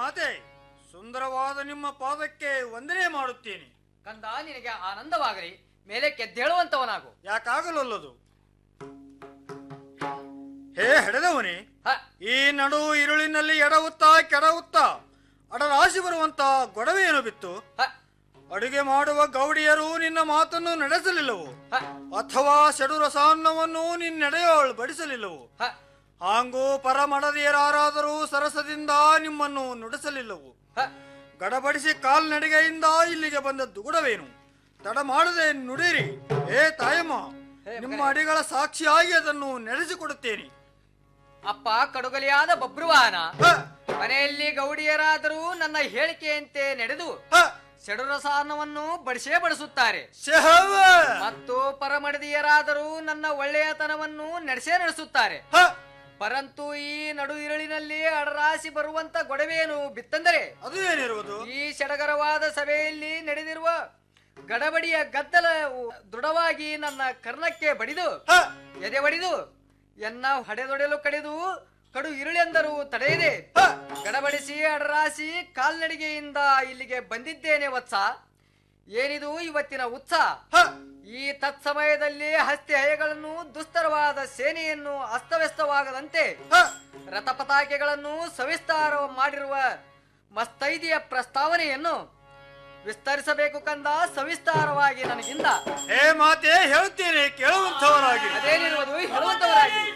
ಮಾತೆ ಸುಂದರವಾದ ನಿಮ್ಮ ಪಾದಕ್ಕೆ ವಂದನೆ ಮಾಡುತ್ತೇನೆ ಕಂದ ನಿನಗೆ ಆನಂದವಾಗಲಿ ಮೇಲೆ ಕೆದ್ದೇಳುವಂತವನಾಗು ಯಾಕಾಗಲಲ್ಲದು ಹೇ ಹೆಡೆದವನೇ ಈ ನಡು ಇರುಳಿನಲ್ಲಿ ಎಡವುತ್ತಾ ಕೆಡವುತ್ತಾ ಅಡರಾಶಿ ಬರುವಂತ ಗೊಡವೆಯನ್ನು ಬಿತ್ತು ಅಡುಗೆ ಮಾಡುವ ಗೌಡಿಯರು ನಿನ್ನ ಮಾತನ್ನು ನಡೆಸಲಿಲ್ಲವು ಅಥವಾ ಷಡು ರಸಾನ್ನವನ್ನು ನಿನ್ನೆಡೆಯೋಳು ಬಡಿಸಲಿಲ್ಲವು ಹಾಂಗೂ ಪರಮಡದಿಯರಾರಾದರೂ ಸರಸದಿಂದ ನಿಮ್ಮನ್ನು ನುಡಿಸಲಿಲ್ಲವು ಗಡಬಡಿಸಿ ಕಾಲ್ನಡಿಗೆಯಿಂದ ಇಲ್ಲಿಗೆ ಬಂದದ್ದು ಗುಡವೇನು ತಡ ಮಾಡದೆ ನುಡಿರಿ ಏ ತಾಯಮ್ಮ ನಿಮ್ಮ ಅಡಿಗಳ ಸಾಕ್ಷಿಯಾಗಿ ಅದನ್ನು ನಡೆಸಿಕೊಡುತ್ತೇನೆ ಅಪ್ಪ ಕಡುಗಲಿಯಾದ ಬಬ್ರುವಾಹನ ಮನೆಯಲ್ಲಿ ಗೌಡಿಯರಾದರೂ ನನ್ನ ಹೇಳಿಕೆಯಂತೆ ನಡೆದು ಸೆಡುರಸಾನ್ನವನ್ನು ಬಡಿಸೇ ಬಡಿಸುತ್ತಾರೆ ಮತ್ತು ಪರಮಡದಿಯರಾದರೂ ನನ್ನ ಒಳ್ಳೆಯತನವನ್ನು ನಡೆಸೇ ನಡೆಸುತ್ತಾರೆ ಪರಂತು ಈ ನಡು ಇರಳಿನಲ್ಲಿ ಅಡರಾಸಿ ಬರುವಂತ ಗೊಡವೆಯನ್ನು ಬಿತ್ತಂದರೆ ಅದು ಏನಿರುವುದು ಈ ಸಡಗರವಾದ ಸಭೆಯಲ್ಲಿ ನಡೆದಿರುವ ಗಡಬಡಿಯ ಗದ್ದಲ ದೃಢವಾಗಿ ನನ್ನ ಕರ್ಣಕ್ಕೆ ಬಡಿದು ಎದೆ ಬಡಿದು ಎನ್ನ ಹಡೆದೊಡೆಯಲು ಕಡಿದು ಕಡು ಇರುಳೆಂದರೂ ತಡೆಯದೆ ಗಡಬಡಿಸಿ ಅಡರಾಸಿ ಕಾಲ್ನಡಿಗೆಯಿಂದ ಇಲ್ಲಿಗೆ ಬಂದಿದ್ದೇನೆ ವತ್ಸ ಏನಿದು ಇವತ್ತಿನ ಉತ್ಸಾಹ ಈ ತತ್ಸಮಯದಲ್ಲಿ ಹಸ್ತಿ ಹಯಗಳನ್ನು ದುಸ್ತರವಾದ ಸೇನೆಯನ್ನು ಅಸ್ತವ್ಯಸ್ತವಾಗದಂತೆ ರಥಪತಾಕೆಗಳನ್ನು ಸವಿಸ್ತಾರ ಮಾಡಿರುವ ಮಸ್ತೈದಿಯ ಪ್ರಸ್ತಾವನೆಯನ್ನು ವಿಸ್ತರಿಸಬೇಕು ಕಂದ ಸವಿಸ್ತಾರವಾಗಿ ನನಗಿಂದ ಹೇ ಮಾತೆ ಹೇಳುತ್ತೇನೆ ಕೇಳುವಂತವರಾಗಿ ಅದೇನಿರುವುದು ಹೇಳುವಂತವರಾಗಿ